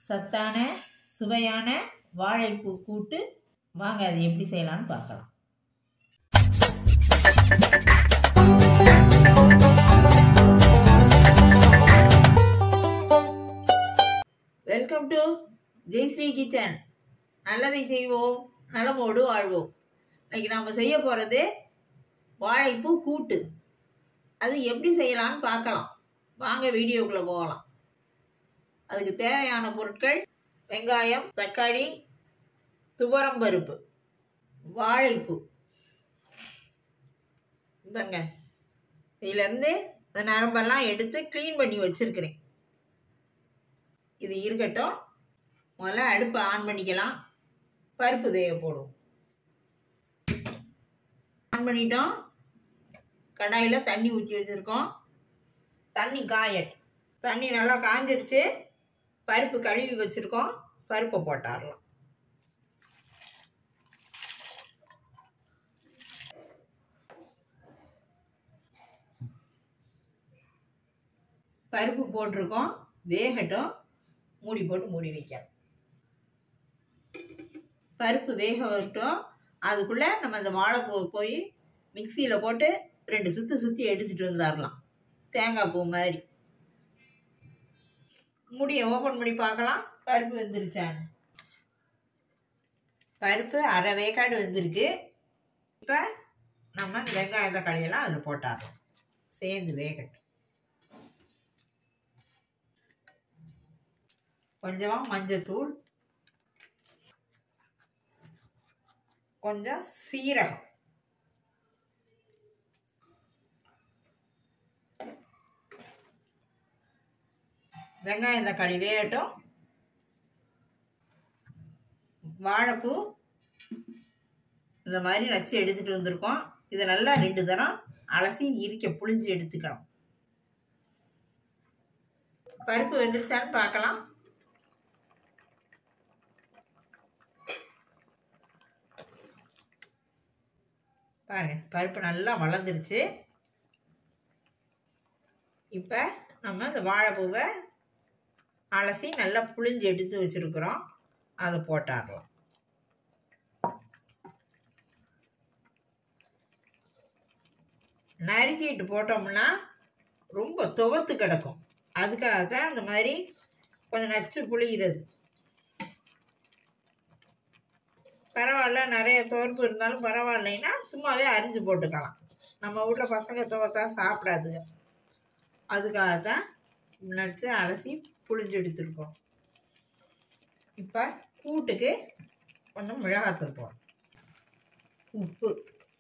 சத்தான சுவையான வாழைப்பூ கூட்டு வாங்க அது எப்படி செய்யலாம்னு பார்க்கலாம் வெல்கம் டு ஜெய்ஸ்ரீ கிச்சன் நல்லதை செய்வோம் நலமோடு வாழ்வோம் இன்னைக்கு நாம் செய்ய போகிறது வாழைப்பூ கூட்டு அது எப்படி செய்யலாம்னு பார்க்கலாம் வாங்க வீடியோக்குள்ளே போகலாம் அதுக்கு தேவையான பொருட்கள் வெங்காயம் தக்காளி துவரம்பருப்பு வாழைப்பூ இந்தங்க இதிலேருந்து இந்த நரம்பெல்லாம் எடுத்து க்ளீன் பண்ணி வச்சுருக்கிறேன் இது இருக்கட்டும் முதல்ல அடுப்பை ஆன் பண்ணிக்கலாம் பருப்பு வேக போடுவோம் ஆன் பண்ணிட்டோம் கடாயில் தண்ணி ஊற்றி வச்சுருக்கோம் தண்ணி காயட்டும் தண்ணி நல்லா காஞ்சிருச்சு பருப்பு கழுவி வச்சுருக்கோம் பருப்பை போட்டாடலாம் பருப்பு போட்டிருக்கோம் வேகட்டும் மூடி போட்டு மூடி வைக்கலாம் பருப்பு வேக வரட்டும் அதுக்குள்ளே நம்ம அந்த வாழைப்பூவை போய் மிக்சியில் போட்டு ரெண்டு சுற்றி சுற்றி எடுத்துகிட்டு வந்துடலாம் தேங்காய் பூ மாதிரி முடியை ஓப்பன் பண்ணி பார்க்கலாம் பருப்பு வெந்துருச்சான்னு பருப்பு அரை வேக்காடு வெந்திருக்கு இப்போ நம்ம இந்த வெங்காய தக்காளியெல்லாம் அதில் போட்டாடலாம் சேர்ந்து வேகட்டும் கொஞ்சமாக மஞ்சத்தூள் கொஞ்சம் சீரகம் வெங்காயம் தக்காளி வேகட்டும் வாழைப்பூ இந்த மாதிரி நச்சு எடுத்துகிட்டு வந்திருக்கோம் இதை நல்லா ரெண்டு தரம் அலசி இரிக்க புளிஞ்சு எடுத்துக்கலாம் பருப்பு வெந்துருச்சான்னு பார்க்கலாம் பாருங்க பருப்பு நல்லா வளர்ந்துருச்சு இப்போ நம்ம இந்த வாழைப்பூவை அலசி நல்லா புளிஞ்சு எடுத்து வச்சுருக்குறோம் அதை போட்டாடலாம் நறுக்கிட்டு போட்டோம்னா ரொம்ப துவத்து கிடக்கும் அதுக்காக தான் இந்த மாதிரி கொஞ்சம் நச்சு புளிகிறது பரவாயில்ல நிறைய துவர்ப்பு இருந்தாலும் பரவாயில்லைன்னா சும்மாவே அரிஞ்சு போட்டுக்கலாம் நம்ம வீட்டில் பசங்க துவத்தா சாப்பிடாதுங்க அதுக்காக தான் நச்சு அலசி புளிஞ்சு எடுத்துருக்கோம் இப்போ கூட்டுக்கு கொஞ்சம் மிளகாத்தூள் போடும் உப்பு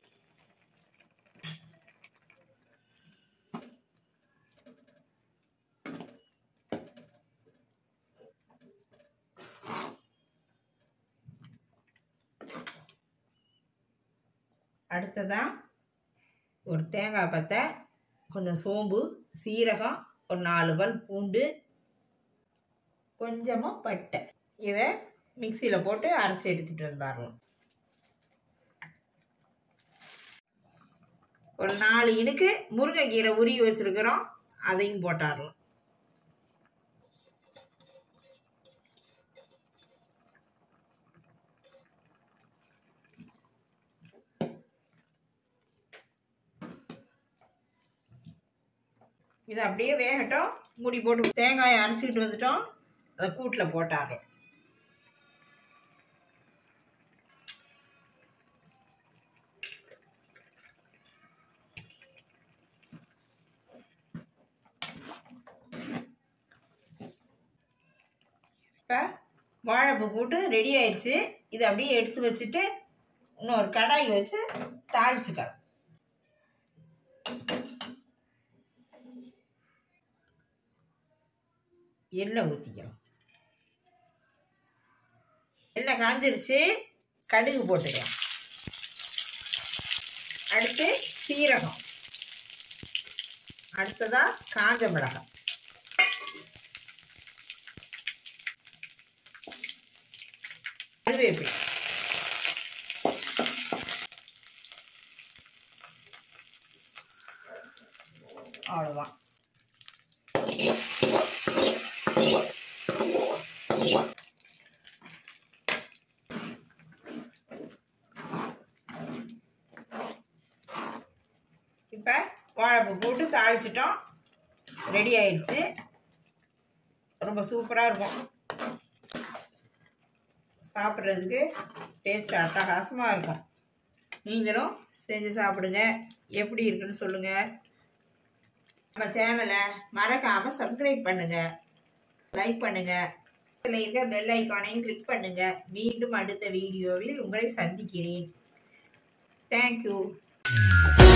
அடுத்ததாக ஒரு தேங்காய் பத்தை கொஞ்சம் சோம்பு சீரகம் ஒரு நாலு பல் பூண்டு கொஞ்சமாக பட்டை இதை மிக்சியில் போட்டு அரைச்சி எடுத்துகிட்டு வந்துடலாம் ஒரு நாலு இனுக்கு முருங்கைக்கீரை உருகி வச்சுருக்குறோம் அதையும் போட்டாடலாம் இது அப்படியே வேகட்டும் மூடி போட்டு தேங்காயை அரைச்சிக்கிட்டு வந்துட்டோம் அதை கூட்டில் போட்டாரலாம் இப்போ வாழைப்பூ போட்டு ரெடி ஆயிடுச்சு இதை அப்படியே எடுத்து வச்சுட்டு இன்னொரு கடாய் வச்சு தாளிச்சுக்கலாம் எண்ணெய் ஊற்றிக்கலாம் எண்ணெய் காஞ்சிருச்சு கடுகு போட்டுக்கலாம் அடுத்து சீரகம் அடுத்ததா காஞ்ச மிளகாய் கருவேப்பிலை அவ்வளோதான் ஊற்றிக்கலாம் இப்போ வாழைப்பூ போட்டு தாளிச்சிட்டோம் ரெடி ஆயிடுச்சு ரொம்ப சூப்பராக இருக்கும் சாப்பிட்றதுக்கு டேஸ்ட் அட்டகாசமாக இருக்கும் நீங்களும் செஞ்சு சாப்பிடுங்க எப்படி இருக்குன்னு சொல்லுங்கள் நம்ம சேனலை மறக்காமல் சப்ஸ்கிரைப் பண்ணுங்கள் லைக் பண்ணுங்கள் இதில் இருக்க பெல் ஐக்கானையும் கிளிக் பண்ணுங்கள் மீண்டும் அடுத்த வீடியோவில் உங்களை சந்திக்கிறேன் தேங்க்யூ